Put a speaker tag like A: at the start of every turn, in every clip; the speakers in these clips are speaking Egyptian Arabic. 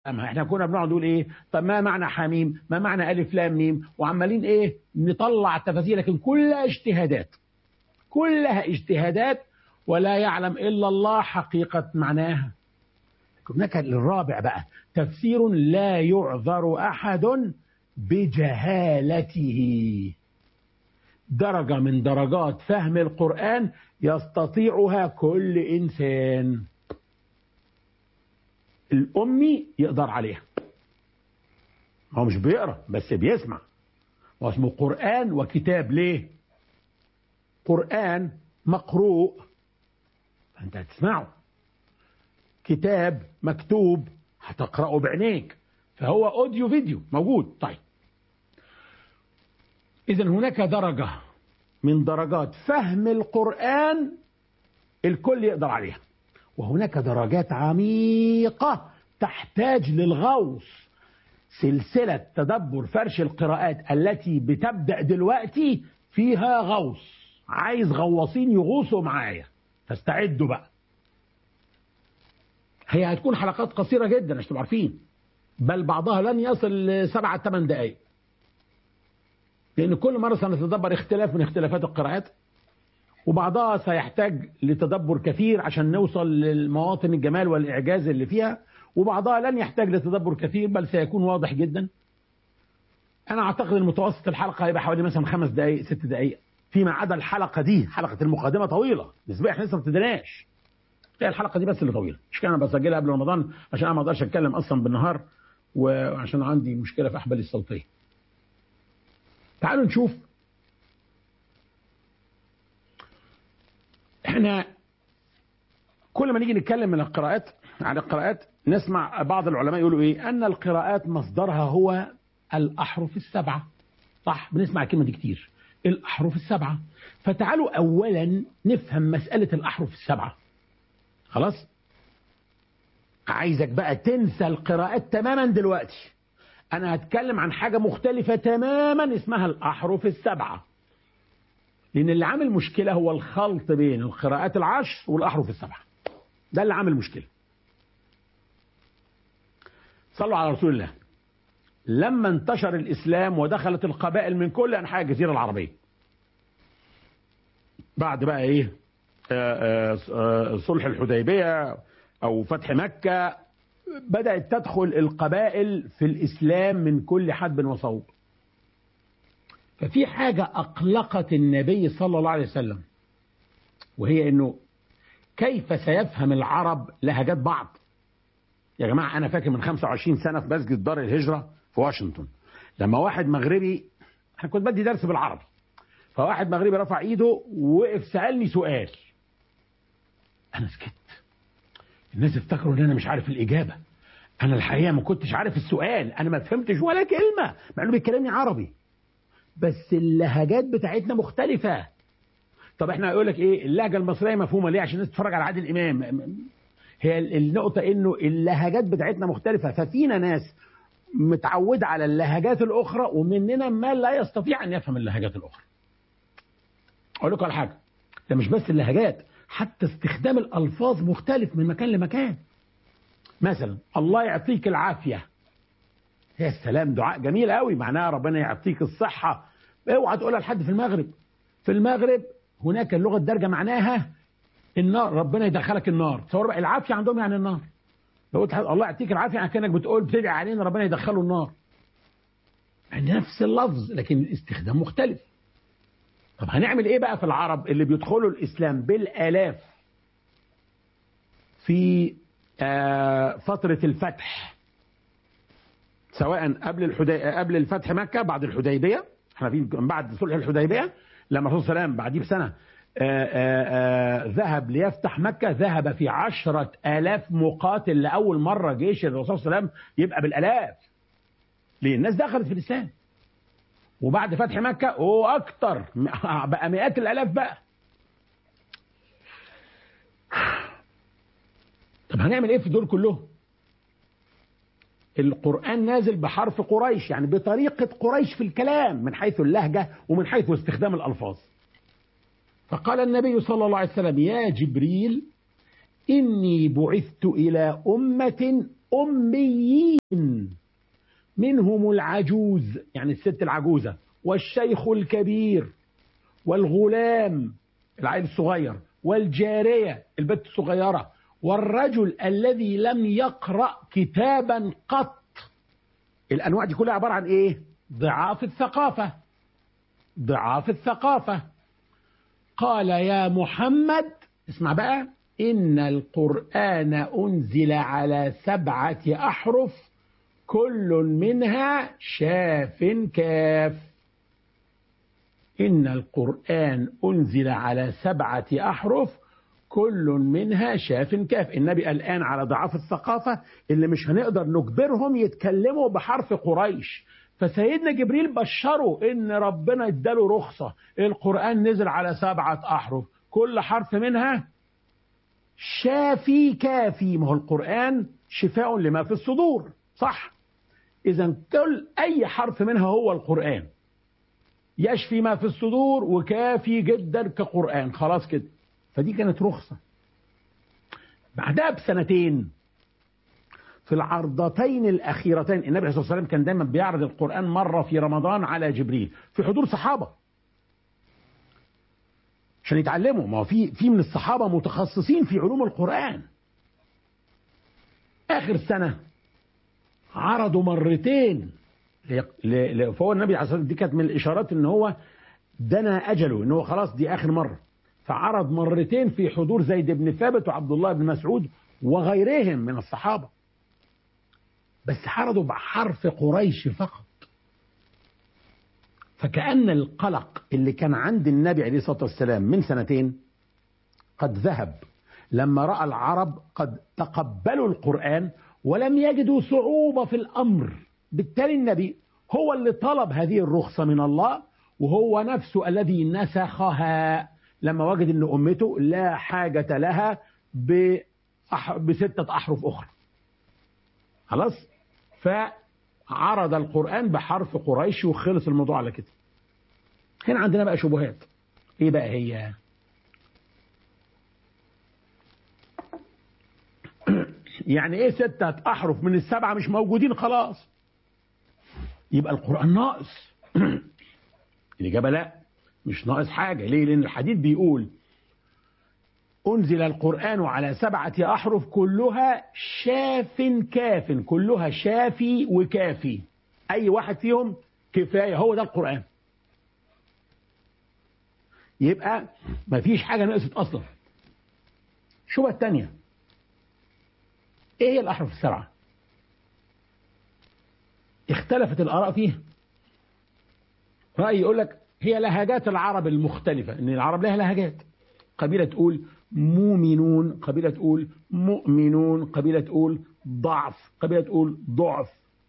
A: أما احنا كنا بنقعد نقول ايه طب ما معنى حميم ما معنى الف لام ميم وعمالين ايه نطلع تفاسير لكن كلها اجتهادات كلها اجتهادات ولا يعلم الا الله حقيقه معناها هناك الرابع بقى تفسير لا يعذر احد بجهالته درجه من درجات فهم القران يستطيعها كل انسان الأمي يقدر عليها هو مش بيقرأ بس بيسمع هو اسمه قرآن وكتاب ليه قرآن مقروء أنت هتسمعه كتاب مكتوب هتقرأه بعينيك فهو أوديو فيديو موجود طيب إذا هناك درجة من درجات فهم القرآن الكل يقدر عليها وهناك درجات عميقة تحتاج للغوص سلسلة تدبر فرش القراءات التي بتبدأ دلوقتي فيها غوص عايز غواصين يغوصوا معايا فاستعدوا بقى هي هتكون حلقات قصيرة جدا عشان تبقوا عارفين بل بعضها لن يصل لسبعة ثمان دقائق لأن كل مرة سنتدبر اختلاف من اختلافات القراءات وبعضها سيحتاج لتدبر كثير عشان نوصل للمواطن الجمال والإعجاز اللي فيها وبعضها لن يحتاج لتدبر كثير بل سيكون واضح جدا أنا أعتقد المتوسط الحلقة هيبقى حوالي مثلا خمس دقائق ست دقائق فيما عدا الحلقة دي حلقة المقدمة طويلة نسبيا احنا لسه ما ابتديناش هي الحلقة دي بس اللي طويلة مش كده أنا بسجلها قبل رمضان عشان أنا ما أقدرش أتكلم أصلا بالنهار وعشان عندي مشكلة في أحبالي الصوتية تعالوا نشوف احنا كل ما نيجي نتكلم من القراءات عن القراءات نسمع بعض العلماء يقولوا ايه ان القراءات مصدرها هو الاحرف السبعه صح بنسمع الكلمه دي كتير الاحرف السبعه فتعالوا اولا نفهم مساله الاحرف السبعه خلاص عايزك بقى تنسى القراءات تماما دلوقتي انا هتكلم عن حاجه مختلفه تماما اسمها الاحرف السبعه لأن اللي عامل مشكلة هو الخلط بين القراءات العشر والأحرف السبعة ده اللي عامل مشكلة صلوا على رسول الله لما انتشر الإسلام ودخلت القبائل من كل أنحاء الجزيرة العربية بعد بقى إيه آآ آآ صلح الحديبية أو فتح مكة بدأت تدخل القبائل في الإسلام من كل حدب وصوب ففي حاجة أقلقت النبي صلى الله عليه وسلم وهي أنه كيف سيفهم العرب لهجات بعض يا جماعة أنا فاكر من 25 سنة في مسجد دار الهجرة في واشنطن لما واحد مغربي أنا كنت بدي درس بالعربي فواحد مغربي رفع إيده ووقف سألني سؤال أنا سكت الناس افتكروا ان انا مش عارف الاجابه انا الحقيقه ما كنتش عارف السؤال انا ما فهمتش ولا كلمه مع انه بيكلمني عربي بس اللهجات بتاعتنا مختلفه طب احنا هيقول لك ايه اللهجه المصريه مفهومه ليه عشان الناس تتفرج على عادل امام هي النقطه انه اللهجات بتاعتنا مختلفه ففينا ناس متعوده على اللهجات الاخرى ومننا ما لا يستطيع ان يفهم اللهجات الاخرى اقول لكم على حاجه ده مش بس اللهجات حتى استخدام الألفاظ مختلف من مكان لمكان مثلا الله يعطيك العافية يا سلام دعاء جميل قوي معناها ربنا يعطيك الصحة اوعى تقولها لحد في المغرب في المغرب هناك اللغة الدارجة معناها النار ربنا يدخلك النار تصور بقى العافية عندهم يعني النار لو قلت الله يعطيك العافية يعني كأنك بتقول بتدعي علينا ربنا يدخله النار يعني نفس اللفظ لكن الاستخدام مختلف طب هنعمل ايه بقى في العرب اللي بيدخلوا الاسلام بالالاف في آه فترة الفتح سواء قبل الحدي... قبل الفتح مكة بعد الحديبية احنا في بعد صلح الحديبية لما الرسول صلى الله عليه وسلم بعديه بسنة آه آه ذهب ليفتح مكة ذهب في عشرة آلاف مقاتل لأول مرة جيش الرسول صلى الله عليه وسلم يبقى بالآلاف ليه الناس دخلت في الإسلام وبعد فتح مكة وأكتر بقى مئات الآلاف بقى طب هنعمل إيه في دول كلهم القرآن نازل بحرف قريش يعني بطريقة قريش في الكلام من حيث اللهجة ومن حيث استخدام الألفاظ فقال النبي صلى الله عليه وسلم يا جبريل إني بعثت إلى أمة أميين منهم العجوز يعني الست العجوزة والشيخ الكبير والغلام العيل الصغير والجارية البنت الصغيرة والرجل الذي لم يقرأ كتابا قط الأنواع دي كلها عبارة عن إيه ضعاف الثقافة ضعاف الثقافة قال يا محمد اسمع بقى إن القرآن أنزل على سبعة أحرف كل منها شاف كاف إن القرآن أنزل على سبعة أحرف كل منها شاف كاف النبي الآن على ضعاف الثقافة اللي مش هنقدر نجبرهم يتكلموا بحرف قريش فسيدنا جبريل بشره ان ربنا اداله رخصة القرآن نزل على سبعة أحرف كل حرف منها شافي كافي ما هو القرآن شفاء لما في الصدور صح إذا كل أي حرف منها هو القرآن يشفي ما في الصدور وكافي جدا كقرآن خلاص كده فدي كانت رخصة بعدها بسنتين في العرضتين الأخيرتين النبي عليه الصلاة والسلام كان دايما بيعرض القرآن مرة في رمضان على جبريل في حضور صحابة عشان يتعلموا ما هو في في من الصحابة متخصصين في علوم القرآن آخر سنة عرضوا مرتين فهو النبي عليه الصلاة والسلام دي كانت من الإشارات إن هو دنا أجله إن هو خلاص دي آخر مرة فعرض مرتين في حضور زيد بن ثابت وعبد الله بن مسعود وغيرهم من الصحابة بس عرضوا بحرف قريش فقط فكأن القلق اللي كان عند النبي عليه الصلاة والسلام من سنتين قد ذهب لما رأى العرب قد تقبلوا القرآن ولم يجدوا صعوبة في الأمر بالتالي النبي هو اللي طلب هذه الرخصة من الله وهو نفسه الذي نسخها لما وجد أن أمته لا حاجة لها بستة أحرف أخرى خلاص فعرض القرآن بحرف قريش وخلص الموضوع على كده هنا عندنا بقى شبهات ايه بقى هي يعني ايه ستة احرف من السبعة مش موجودين خلاص يبقى القرآن ناقص الإجابة لا مش ناقص حاجة ليه لأن الحديث بيقول أنزل القرآن على سبعة أحرف كلها شاف كاف كلها شافي وكافي أي واحد فيهم كفاية هو ده القرآن يبقى ما فيش حاجة نقصت أصلا شو الثانية إيه هي الأحرف السبعة اختلفت الآراء فيها رأي يقول لك هي لهجات العرب المختلفة إن العرب لها لهجات قبيلة تقول مؤمنون قبيلة تقول مؤمنون قبيلة تقول ضعف قبيلة تقول ضعف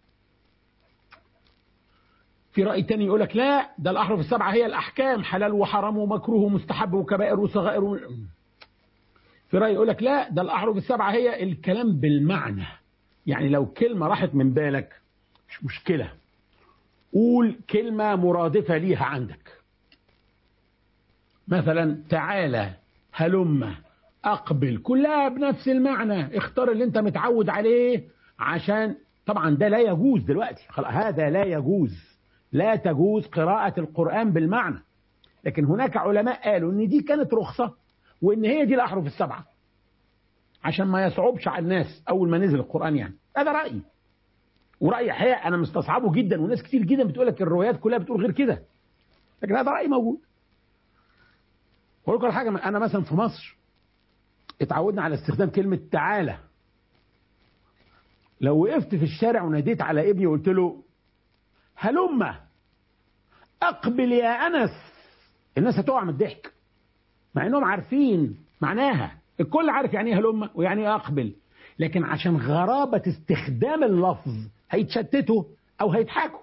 A: في رأي تاني يقول لك لا ده الأحرف السبعة هي الأحكام حلال وحرام ومكروه ومستحب وكبائر وصغائر و... في رأي يقول لك لا ده الأحرف السبعة هي الكلام بالمعنى يعني لو كلمة راحت من بالك مش مشكلة قول كلمة مرادفة ليها عندك مثلا تعالى هلم أقبل كلها بنفس المعنى اختار اللي انت متعود عليه عشان طبعا ده لا يجوز دلوقتي هذا لا يجوز لا تجوز قراءة القرآن بالمعنى لكن هناك علماء قالوا ان دي كانت رخصة وان هي دي الأحرف السبعة عشان ما يصعبش على الناس أول ما نزل القرآن يعني هذا رأيي ورأي حقيقة أنا مستصعبه جدا وناس كتير جدا بتقول لك الروايات كلها بتقول غير كده لكن هذا رأي موجود وأقول لكم حاجة أنا مثلا في مصر اتعودنا على استخدام كلمة تعالى لو وقفت في الشارع وناديت على ابني وقلت له هلم أقبل يا أنس الناس هتقع من الضحك مع انهم عارفين معناها الكل عارف يعني ايه هلم ويعني ايه اقبل لكن عشان غرابة استخدام اللفظ هيتشتتوا او هيضحكوا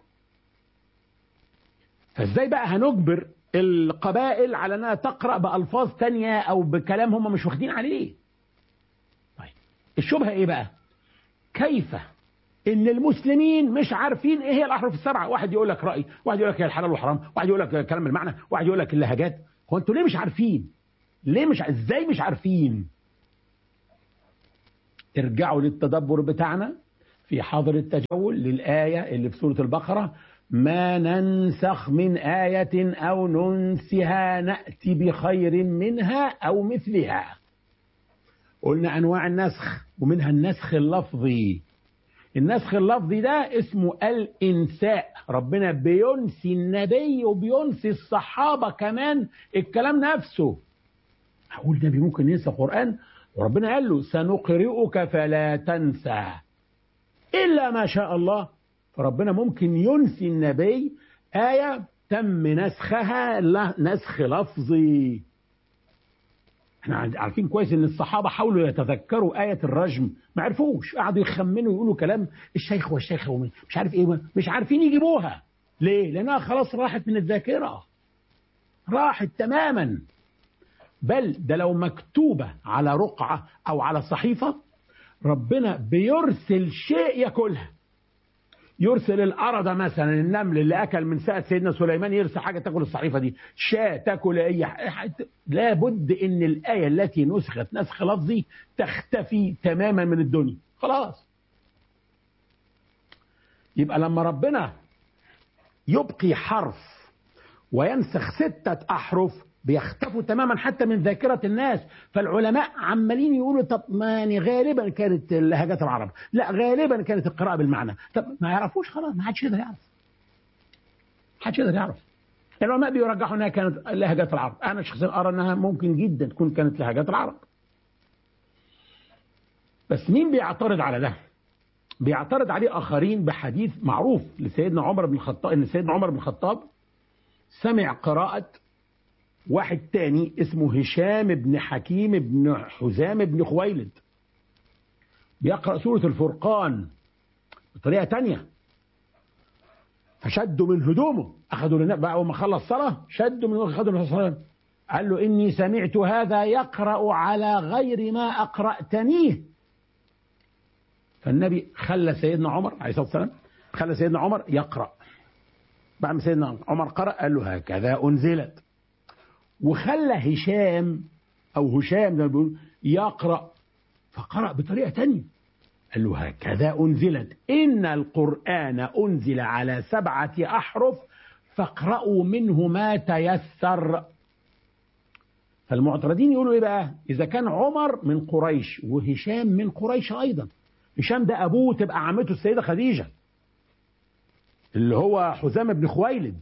A: فازاي بقى هنجبر القبائل على انها تقرأ بألفاظ تانية او بكلام هم مش واخدين عليه طيب الشبهة ايه بقى كيف ان المسلمين مش عارفين ايه هي الاحرف السبعه واحد يقول لك راي واحد يقول لك هي الحلال والحرام واحد يقول لك كلام المعنى واحد يقول لك اللهجات هو انتوا ليه مش عارفين ليه مش ازاي مش عارفين ارجعوا للتدبر بتاعنا في حظر التجول للآية اللي في سورة البقرة ما ننسخ من آية أو ننسها نأتي بخير منها أو مثلها قلنا أنواع النسخ ومنها النسخ اللفظي النسخ اللفظي ده اسمه الإنساء ربنا بينسي النبي وبينسي الصحابة كمان الكلام نفسه أقول النبي ممكن ينسى القرآن وربنا قال له سنقرئك فلا تنسى إلا ما شاء الله فربنا ممكن ينسي النبي آية تم نسخها نسخ لفظي احنا عارفين كويس ان الصحابة حاولوا يتذكروا آية الرجم ما عرفوش قعدوا يخمنوا يقولوا كلام الشيخ والشيخ مش عارف ايه مش عارفين يجيبوها ليه لانها خلاص راحت من الذاكرة راحت تماما بل ده لو مكتوبة على رقعة او على صحيفة ربنا بيرسل شيء ياكلها يرسل الأرض مثلا النمل اللي أكل من ساعة سيدنا سليمان يرسل حاجة تاكل الصحيفة دي شاة تاكل أي حاجة لابد إن الآية التي نسخت نسخ لفظي تختفي تماما من الدنيا خلاص يبقى لما ربنا يبقي حرف وينسخ ستة أحرف بيختفوا تماما حتى من ذاكرة الناس فالعلماء عمالين يقولوا طب ما يعني غالبا كانت لهجات العرب لا غالبا كانت القراءة بالمعنى طب ما يعرفوش خلاص ما حدش يقدر يعرف ما حدش يقدر يعرف العلماء بيرجحوا انها كانت لهجات العرب انا شخصيا ارى انها ممكن جدا تكون كانت لهجات العرب بس مين بيعترض على ده بيعترض عليه اخرين بحديث معروف لسيدنا عمر بن الخطاب ان سيدنا عمر بن الخطاب سمع قراءة واحد تاني اسمه هشام بن حكيم بن حزام بن خويلد بيقرأ سورة الفرقان بطريقة تانية فشدوا من هدومه أخذوا لنا بقى وما خلص صلاة شدوا من أخذوا من الصلاة قال له إني سمعت هذا يقرأ على غير ما أقرأتنيه فالنبي خلى سيدنا عمر عليه الصلاة والسلام خلى سيدنا عمر يقرأ بعد ما سيدنا عمر قرأ قال له هكذا أنزلت وخلى هشام أو هشام زي ما بيقول يقرأ فقرأ بطريقة تانية قال له هكذا أنزلت إن القرآن أنزل على سبعة أحرف فاقرأوا منه ما تيسر فالمعترضين يقولوا إيه بقى إذا كان عمر من قريش وهشام من قريش أيضا هشام ده أبوه تبقى عمته السيدة خديجة اللي هو حزام بن خويلد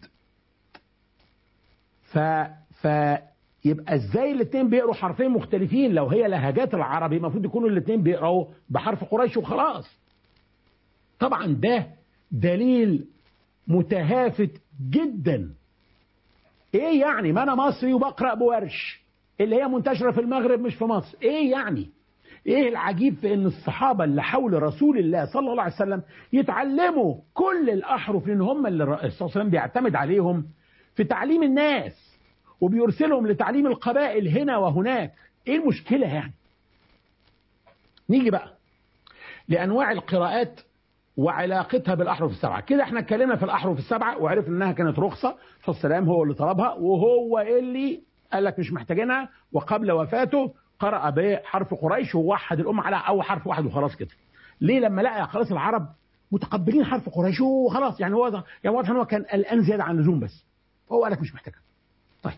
A: ف فيبقى ازاي الاثنين بيقروا حرفين مختلفين لو هي لهجات العربي المفروض يكونوا الاثنين بيقروا بحرف قريش وخلاص طبعا ده دليل متهافت جدا ايه يعني ما انا مصري وبقرا بورش اللي هي منتشره في المغرب مش في مصر ايه يعني ايه العجيب في ان الصحابه اللي حول رسول الله صلى الله عليه وسلم يتعلموا كل الاحرف لان هم اللي الرسول صلى الله عليه وسلم بيعتمد عليهم في تعليم الناس وبيرسلهم لتعليم القبائل هنا وهناك ايه المشكلة يعني نيجي بقى لأنواع القراءات وعلاقتها بالأحرف السبعة كده احنا اتكلمنا في الأحرف السبعة وعرفنا انها كانت رخصة فالسلام هو اللي طلبها وهو اللي قال لك مش محتاجينها وقبل وفاته قرأ بحرف قريش ووحد الأمة على أول حرف واحد وخلاص كده ليه لما لقى خلاص العرب متقبلين حرف قريش وخلاص يعني هو يعني واضح ان هو كان قلقان زياده عن اللزوم بس هو قال لك مش محتاجها طيب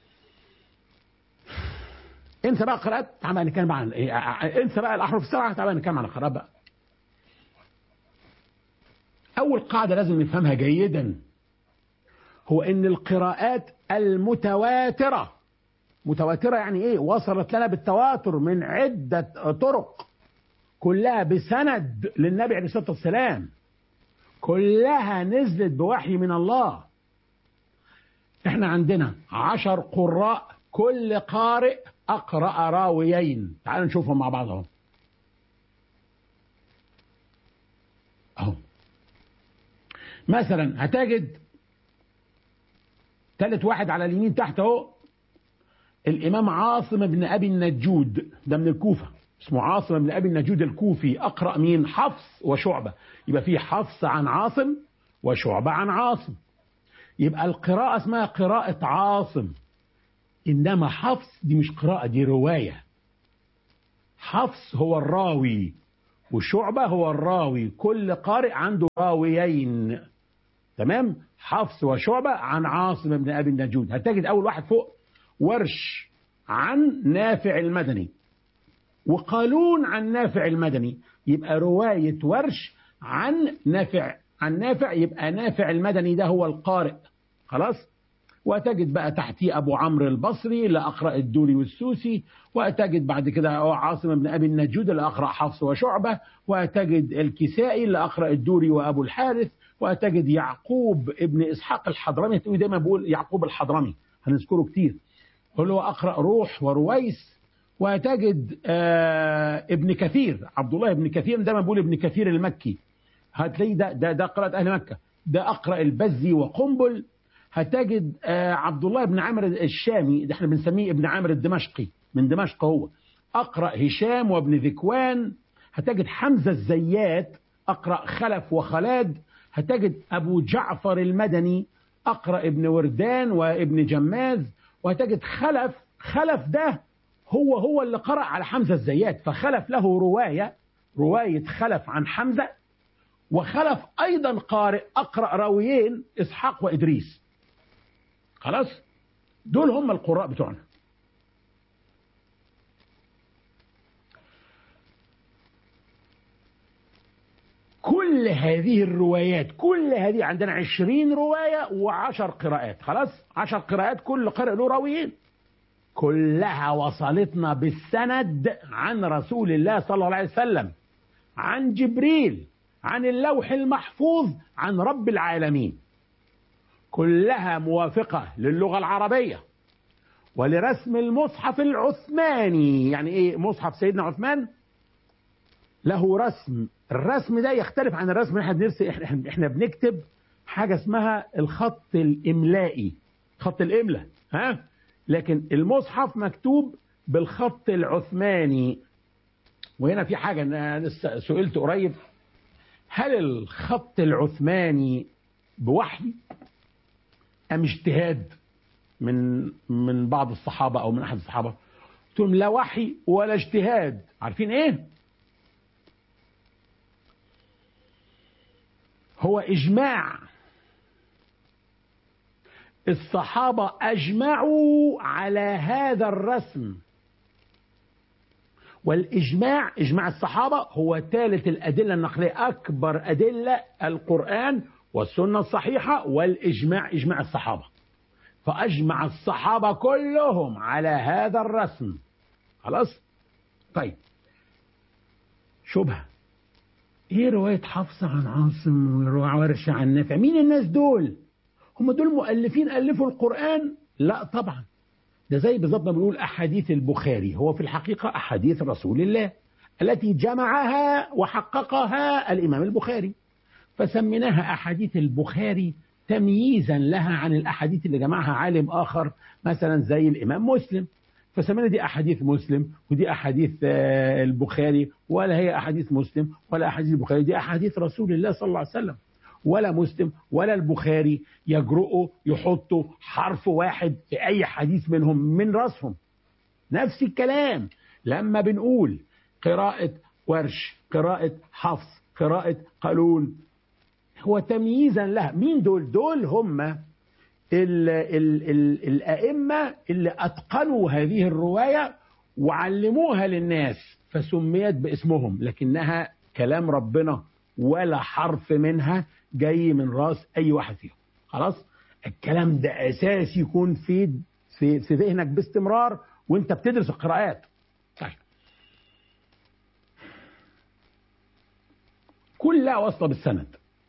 A: انسى بقى قراءات تعالى نتكلم عن ايه انسى بقى الاحرف السبعه تعالى نتكلم عن القراءات بقى اول قاعده لازم نفهمها جيدا هو ان القراءات المتواتره متواتره يعني ايه وصلت لنا بالتواتر من عده طرق كلها بسند للنبي عليه الصلاه والسلام كلها نزلت بوحي من الله احنا عندنا عشر قراء كل قارئ اقرأ راويين تعالوا نشوفهم مع بعض اهو اهو مثلا هتجد ثالث واحد على اليمين تحت اهو الامام عاصم بن ابي النجود ده من الكوفه اسمه عاصم بن ابي النجود الكوفي اقرا مين حفص وشعبه يبقى في حفص عن عاصم وشعبه عن عاصم يبقى القراءه اسمها قراءه عاصم انما حفص دي مش قراءه دي روايه حفص هو الراوي وشعبة هو الراوي كل قارئ عنده راويين تمام حفص وشعبة عن عاصم بن أبي النجود هتجد أول واحد فوق ورش عن نافع المدني وقالون عن نافع المدني يبقى رواية ورش عن نافع عن نافع يبقى نافع المدني ده هو القارئ خلاص وتجد بقى تحتيه أبو عمرو البصري لأقرأ الدوري والسوسي وتجد بعد كده عاصم بن أبي النجود لأقرأ حفص وشعبة وتجد الكسائي لأقرأ الدوري وأبو الحارث وتجد يعقوب ابن إسحاق الحضرمي دايما بقول يعقوب الحضرمي هنذكره كتير هو أقرأ روح ورويس وتجد آه ابن كثير عبد الله ابن كثير دايما بقول ابن كثير المكي هتلاقي ده ده ده قراءة أهل مكة ده أقرأ البزي وقنبل هتجد آه عبد الله بن عامر الشامي ده احنا بنسميه ابن عامر الدمشقي من دمشق هو أقرأ هشام وابن ذكوان هتجد حمزة الزيات أقرأ خلف وخلاد هتجد أبو جعفر المدني أقرأ ابن وردان وابن جماز وهتجد خلف خلف ده هو هو اللي قرأ على حمزة الزيات فخلف له رواية رواية خلف عن حمزة وخلف أيضا قارئ أقرأ راويين إسحاق وإدريس خلاص دول هم القراء بتوعنا كل هذه الروايات كل هذه عندنا عشرين رواية وعشر قراءات خلاص عشر قراءات كل قارئ له راويين كلها وصلتنا بالسند عن رسول الله صلى الله عليه وسلم عن جبريل عن اللوح المحفوظ عن رب العالمين كلها موافقة للغة العربية ولرسم المصحف العثماني يعني ايه مصحف سيدنا عثمان له رسم الرسم ده يختلف عن الرسم اللي احنا بنرسم احنا, احنا بنكتب حاجة اسمها الخط الإملائي خط الإملاء ها لكن المصحف مكتوب بالخط العثماني وهنا في حاجة أنا سئلت قريب هل الخط العثماني بوحي أم اجتهاد من من بعض الصحابة أو من أحد الصحابة قلت لهم لا وحي ولا اجتهاد عارفين إيه هو إجماع الصحابة أجمعوا على هذا الرسم والإجماع إجماع الصحابة هو ثالث الأدلة النقلية أكبر أدلة القرآن والسنة الصحيحة والإجماع إجماع الصحابة فأجمع الصحابة كلهم على هذا الرسم خلاص طيب شبهة ايه رواية حفصة عن عاصم وورشة عن نافع مين الناس دول هم دول مؤلفين ألفوا القرآن لا طبعا ده زي بالظبط ما بنقول أحاديث البخاري هو في الحقيقة أحاديث رسول الله التي جمعها وحققها الإمام البخاري فسميناها أحاديث البخاري تمييزا لها عن الأحاديث اللي جمعها عالم آخر مثلا زي الإمام مسلم فسمينا دي أحاديث مسلم ودي أحاديث البخاري ولا هي أحاديث مسلم ولا أحاديث البخاري دي أحاديث رسول الله صلى الله عليه وسلم ولا مسلم ولا البخاري يجرؤوا يحطوا حرف واحد في أي حديث منهم من راسهم نفس الكلام لما بنقول قراءة ورش قراءة حفص قراءة قالون هو تمييزا لها مين دول دول هم ال ال ال الأئمة اللي أتقنوا هذه الرواية وعلموها للناس فسميت باسمهم لكنها كلام ربنا ولا حرف منها جاي من راس أي واحد فيهم خلاص الكلام ده أساس يكون في في في ذهنك باستمرار وانت بتدرس القراءات طيب كلها واصله بالسند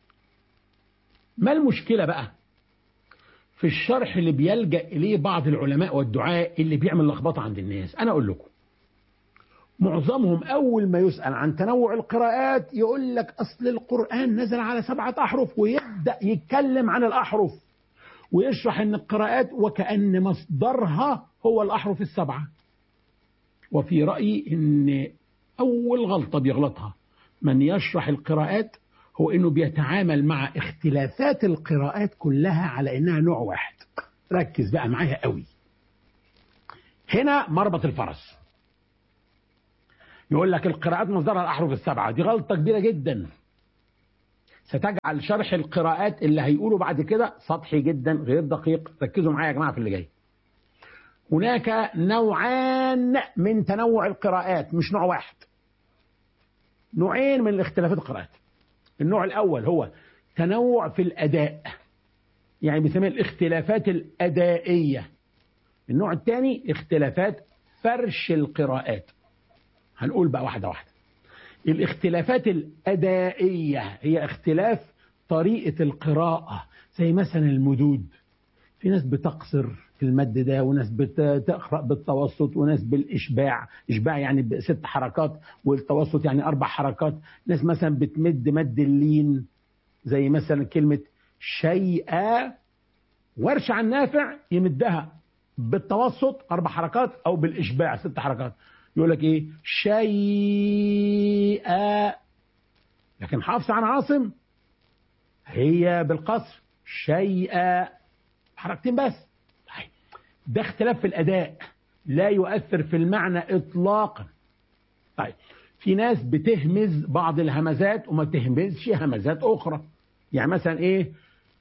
A: ما المشكله بقى في الشرح اللي بيلجأ إليه بعض العلماء والدعاء اللي بيعمل لخبطة عند الناس أنا أقول لكم معظمهم أول ما يسأل عن تنوع القراءات يقول لك أصل القرآن نزل على سبعة أحرف ويبدأ يتكلم عن الأحرف ويشرح أن القراءات وكأن مصدرها هو الأحرف السبعة وفي رأيي أن أول غلطة بيغلطها من يشرح القراءات هو انه بيتعامل مع اختلافات القراءات كلها على انها نوع واحد ركز بقى معايا قوي هنا مربط الفرس يقول لك القراءات مصدرها الأحرف السبعة دي غلطة كبيرة جدا ستجعل شرح القراءات اللي هيقولوا بعد كده سطحي جدا غير دقيق ركزوا معايا يا جماعة في اللي جاي هناك نوعان من تنوع القراءات مش نوع واحد نوعين من الاختلافات القراءات النوع الأول هو تنوع في الأداء يعني بيسميه الاختلافات الأدائية النوع الثاني اختلافات فرش القراءات هنقول بقى واحدة واحدة الاختلافات الأدائية هي اختلاف طريقة القراءة زي مثلا المدود في ناس بتقصر في المد ده وناس بتقرأ بالتوسط وناس بالإشباع إشباع يعني بست حركات والتوسط يعني أربع حركات ناس مثلا بتمد مد اللين زي مثلا كلمة شيئا ورش عن نافع يمدها بالتوسط أربع حركات أو بالإشباع ست حركات يقول لك إيه شيئا لكن حافظ عن عاصم هي بالقصر شيئا حركتين بس ده اختلاف في الأداء لا يؤثر في المعنى إطلاقا طيب في ناس بتهمز بعض الهمزات وما تهمزش همزات أخرى يعني مثلا إيه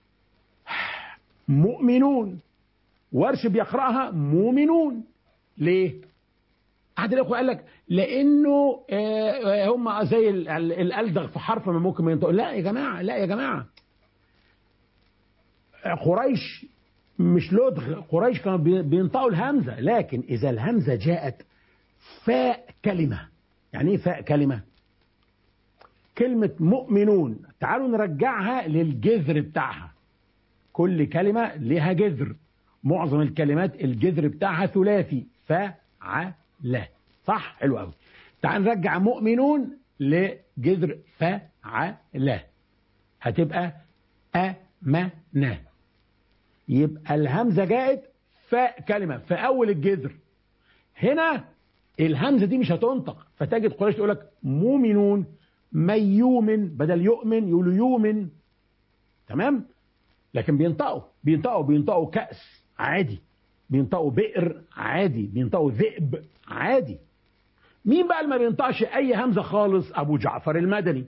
A: مؤمنون ورش بيقرأها مؤمنون ليه أحد الأخوة قال لك لأنه هم زي الألدغ في حرف ما ممكن ما ينطق لا يا جماعة لا يا جماعة قريش مش لدغ قريش كانوا بينطقوا الهمزة لكن إذا الهمزة جاءت فاء كلمة يعني إيه فاء كلمة كلمة مؤمنون تعالوا نرجعها للجذر بتاعها كل كلمة لها جذر معظم الكلمات الجذر بتاعها ثلاثي فعل صح حلو قوي تعال نرجع مؤمنون لجذر فعل هتبقى أمنا يبقى الهمزة جاءت فاء كلمة في أول الجذر هنا الهمزة دي مش هتنطق فتجد قريش تقول لك مؤمنون من يؤمن بدل يؤمن يقولوا يؤمن تمام لكن بينطقوا بينطقوا بينطقوا كأس عادي بينطقوا بئر عادي بينطقوا ذئب عادي مين بقى اللي ما بينطقش أي همزة خالص أبو جعفر المدني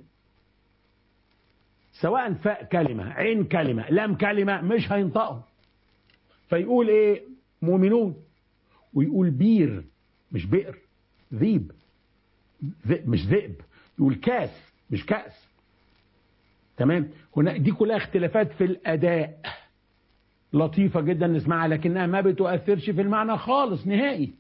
A: سواء فاء كلمة عين كلمة لام كلمة مش هينطقوا فيقول ايه مؤمنون ويقول بير مش بئر ذيب ذئب مش ذئب يقول كاس مش كأس تمام هنا دي كلها اختلافات في الأداء لطيفة جدا نسمعها لكنها ما بتؤثرش في المعنى خالص نهائي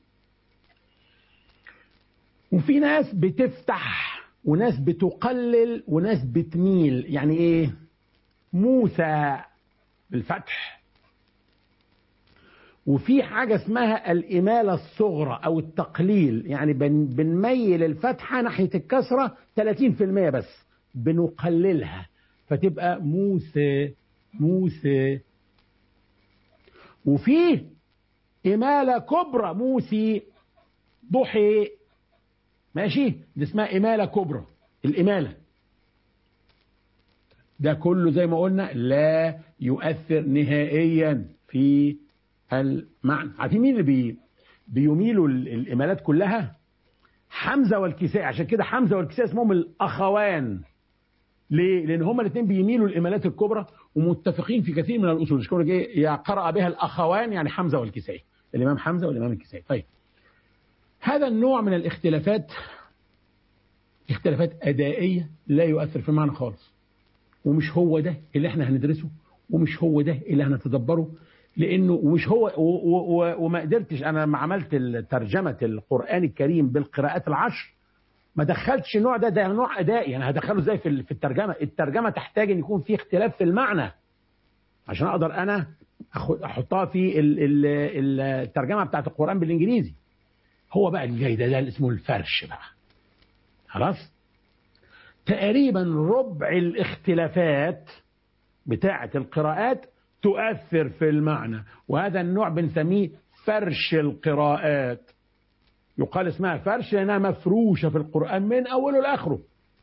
A: وفي ناس بتفتح وناس بتقلل وناس بتميل يعني ايه موسى بالفتح وفي حاجة اسمها الإمالة الصغرى أو التقليل يعني بنميل الفتحة ناحية الكسرة 30% بس بنقللها فتبقى موسى موسى وفي إمالة كبرى موسي ضحي ماشي دي اسمها إمالة كبرى الإمالة ده كله زي ما قلنا لا يؤثر نهائيا في المعنى عارفين مين اللي بي بيميلوا الإمالات كلها حمزة والكساء عشان كده حمزة والكساء اسمهم الأخوان ليه؟ لأن هما الاثنين بيميلوا الإمالات الكبرى ومتفقين في كثير من الأصول مش كده يا قرأ بها الأخوان يعني حمزة والكساء الإمام حمزة والإمام الكسائي طيب هذا النوع من الاختلافات اختلافات أدائية لا يؤثر في المعنى خالص ومش هو ده اللي احنا هندرسه ومش هو ده اللي هنتدبره لانه ومش هو و و وما قدرتش انا لما عملت ترجمه القران الكريم بالقراءات العشر ما دخلتش النوع ده ده نوع ادائي انا هدخله ازاي في في الترجمه الترجمه تحتاج ان يكون في اختلاف في المعنى عشان اقدر انا احطها في الترجمه بتاعت القران بالانجليزي هو بقى اللي جاي ده ده اللي اسمه الفرش بقى خلاص تقريبا ربع الاختلافات بتاعه القراءات تؤثر في المعنى وهذا النوع بنسميه فرش القراءات يقال اسمها فرش لأنها مفروشة في القرآن من أوله لآخره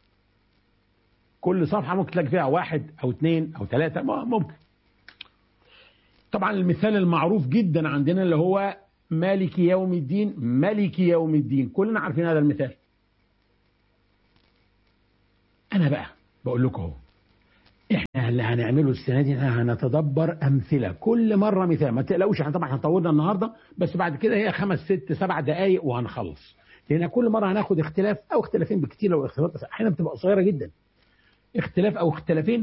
A: كل صفحة ممكن تلاقي فيها واحد أو اثنين أو ثلاثة ممكن طبعا المثال المعروف جدا عندنا اللي هو مالك يوم الدين ملك يوم الدين كلنا عارفين هذا المثال أنا بقى بقول لكم اهو احنا اللي هنعمله السنه دي احنا هنتدبر امثله كل مره مثال ما تقلقوش احنا طبعا هنطولنا النهارده بس بعد كده هي خمس ست سبع دقائق وهنخلص لان كل مره هناخد اختلاف او اختلافين بكتير لو اختلافات احيانا بتبقى قصيره جدا اختلاف او اختلافين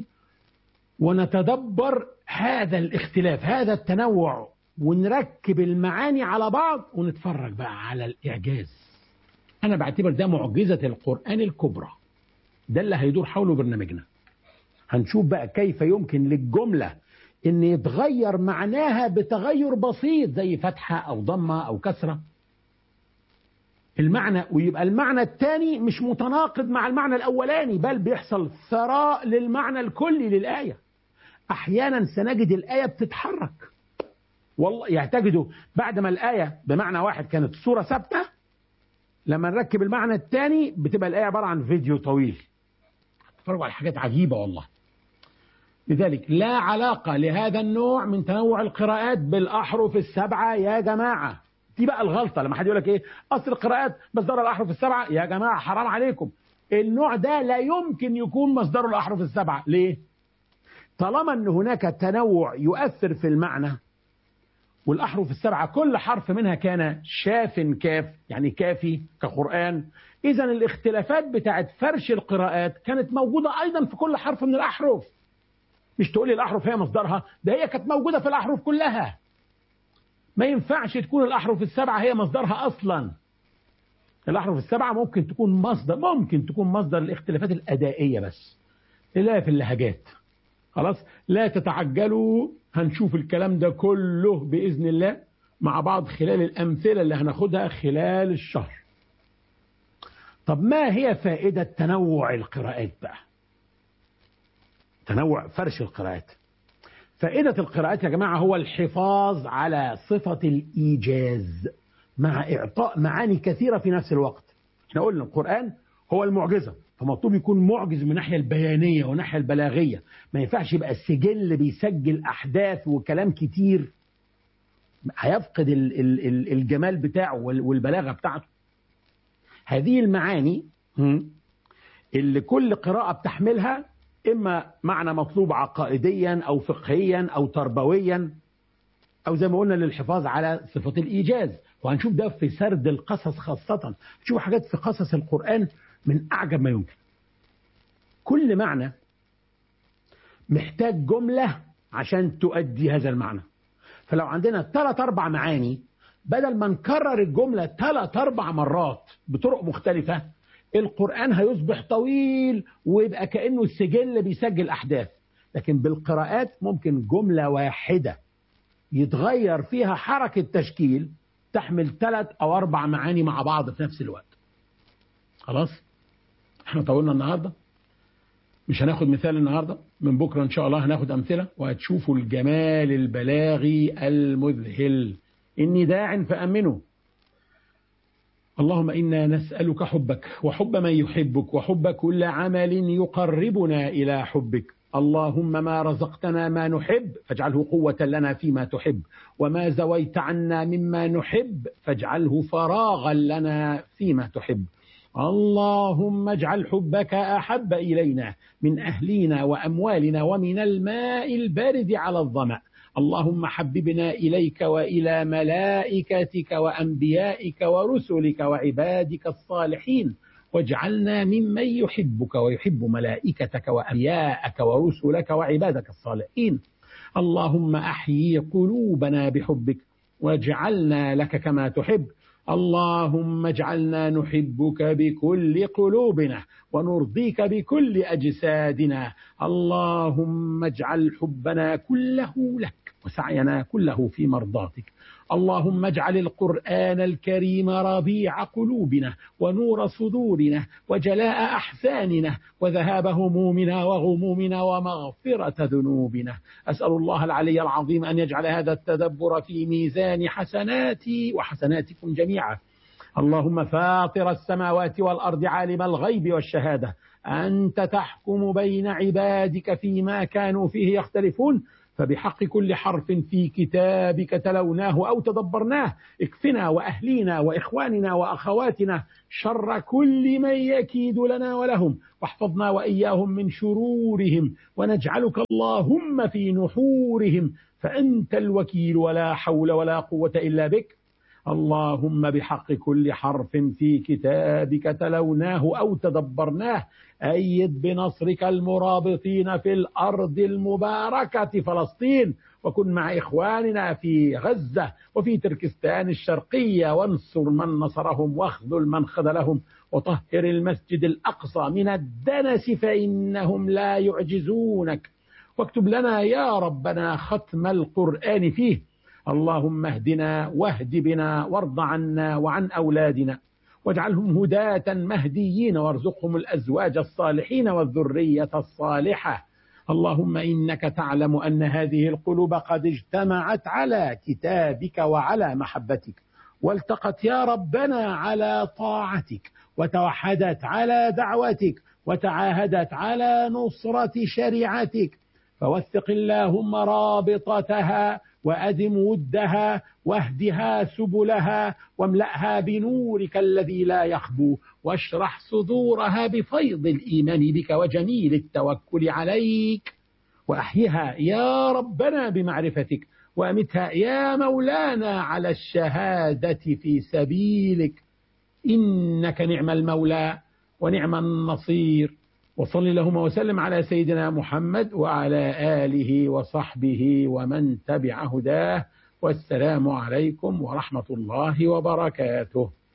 A: ونتدبر هذا الاختلاف هذا التنوع ونركب المعاني على بعض ونتفرج بقى على الاعجاز انا بعتبر ده معجزه القران الكبرى ده اللي هيدور حوله برنامجنا هنشوف بقى كيف يمكن للجملة ان يتغير معناها بتغير بسيط زي فتحة او ضمة او كسرة المعنى ويبقى المعنى الثاني مش متناقض مع المعنى الاولاني بل بيحصل ثراء للمعنى الكلي للآية احيانا سنجد الآية بتتحرك والله يعتقدوا بعد ما الآية بمعنى واحد كانت صورة ثابتة لما نركب المعنى الثاني بتبقى الآية عبارة عن فيديو طويل تتفرجوا على حاجات عجيبة والله لذلك لا علاقة لهذا النوع من تنوع القراءات بالأحرف السبعة يا جماعة دي بقى الغلطة لما حد يقول لك إيه أصل القراءات مصدر الأحرف السبعة يا جماعة حرام عليكم النوع ده لا يمكن يكون مصدر الأحرف السبعة ليه؟ طالما أن هناك تنوع يؤثر في المعنى والأحرف السبعة كل حرف منها كان شاف كاف يعني كافي كقرآن إذا الاختلافات بتاعت فرش القراءات كانت موجودة أيضا في كل حرف من الأحرف مش تقولي الأحرف هي مصدرها ده هي كانت موجودة في الأحرف كلها ما ينفعش تكون الأحرف السبعة هي مصدرها أصلا الأحرف السبعة ممكن تكون مصدر ممكن تكون مصدر الاختلافات الأدائية بس لا في اللهجات خلاص لا تتعجلوا هنشوف الكلام ده كله بإذن الله مع بعض خلال الأمثلة اللي هناخدها خلال الشهر طب ما هي فائدة تنوع القراءات بقى تنوع فرش القراءات فائدة القراءات يا جماعة هو الحفاظ على صفة الإيجاز مع إعطاء معاني كثيرة في نفس الوقت احنا قلنا القرآن هو المعجزة فمطلوب يكون معجز من الناحية البيانية والناحية البلاغية ما ينفعش يبقى السجل بيسجل أحداث وكلام كتير هيفقد الجمال بتاعه والبلاغة بتاعته هذه المعاني اللي كل قراءة بتحملها إما معنى مطلوب عقائديا أو فقهيا أو تربويا أو زي ما قلنا للحفاظ على صفة الإيجاز وهنشوف ده في سرد القصص خاصة نشوف حاجات في قصص القرآن من أعجب ما يمكن كل معنى محتاج جملة عشان تؤدي هذا المعنى فلو عندنا ثلاث أربع معاني بدل ما نكرر الجملة ثلاث أربع مرات بطرق مختلفة القرآن هيصبح طويل ويبقى كأنه السجل بيسجل أحداث لكن بالقراءات ممكن جملة واحدة يتغير فيها حركة تشكيل تحمل ثلاث أو أربع معاني مع بعض في نفس الوقت خلاص احنا طولنا النهاردة مش هناخد مثال النهاردة من بكرة إن شاء الله هناخد أمثلة وهتشوفوا الجمال البلاغي المذهل إني داع فأمنوا اللهم إنا نسألك حبك وحب من يحبك وحب كل عمل يقربنا إلى حبك اللهم ما رزقتنا ما نحب فاجعله قوة لنا فيما تحب وما زويت عنا مما نحب فاجعله فراغا لنا فيما تحب اللهم اجعل حبك أحب إلينا من أهلنا وأموالنا ومن الماء البارد على الظمأ اللهم حببنا إليك وإلى ملائكتك وأنبيائك ورسلك وعبادك الصالحين واجعلنا ممن يحبك ويحب ملائكتك وأنبياءك ورسلك وعبادك الصالحين اللهم أحيي قلوبنا بحبك واجعلنا لك كما تحب اللهم اجعلنا نحبك بكل قلوبنا ونرضيك بكل أجسادنا اللهم اجعل حبنا كله لك وسعينا كله في مرضاتك اللهم اجعل القرآن الكريم ربيع قلوبنا ونور صدورنا وجلاء أحزاننا وذهاب همومنا وغمومنا ومغفرة ذنوبنا أسأل الله العلي العظيم أن يجعل هذا التدبر في ميزان حسناتي وحسناتكم جميعا اللهم فاطر السماوات والأرض عالم الغيب والشهادة أنت تحكم بين عبادك فيما كانوا فيه يختلفون فبحق كل حرف في كتابك تلوناه أو تدبرناه اكفنا وأهلينا وإخواننا وأخواتنا شر كل من يكيد لنا ولهم واحفظنا وإياهم من شرورهم ونجعلك اللهم في نحورهم فأنت الوكيل ولا حول ولا قوة إلا بك اللهم بحق كل حرف في كتابك تلوناه أو تدبرناه أيد بنصرك المرابطين في الأرض المباركة فلسطين وكن مع إخواننا في غزة وفي تركستان الشرقية وانصر من نصرهم واخذل من خذلهم وطهر المسجد الأقصى من الدنس فإنهم لا يعجزونك واكتب لنا يا ربنا ختم القرآن فيه اللهم اهدنا واهد بنا وارض عنا وعن أولادنا واجعلهم هداة مهديين وارزقهم الأزواج الصالحين والذرية الصالحة اللهم إنك تعلم أن هذه القلوب قد اجتمعت على كتابك وعلى محبتك والتقت يا ربنا على طاعتك وتوحدت على دعوتك وتعاهدت على نصرة شريعتك فوثق اللهم رابطتها وأدم ودها واهدها سبلها واملأها بنورك الذي لا يخبو واشرح صدورها بفيض الإيمان بك وجميل التوكل عليك وأحيها يا ربنا بمعرفتك وأمتها يا مولانا على الشهادة في سبيلك إنك نعم المولى ونعم النصير وصل اللهم وسلم على سيدنا محمد وعلى آله وصحبه ومن تبع هداه والسلام عليكم ورحمة الله وبركاته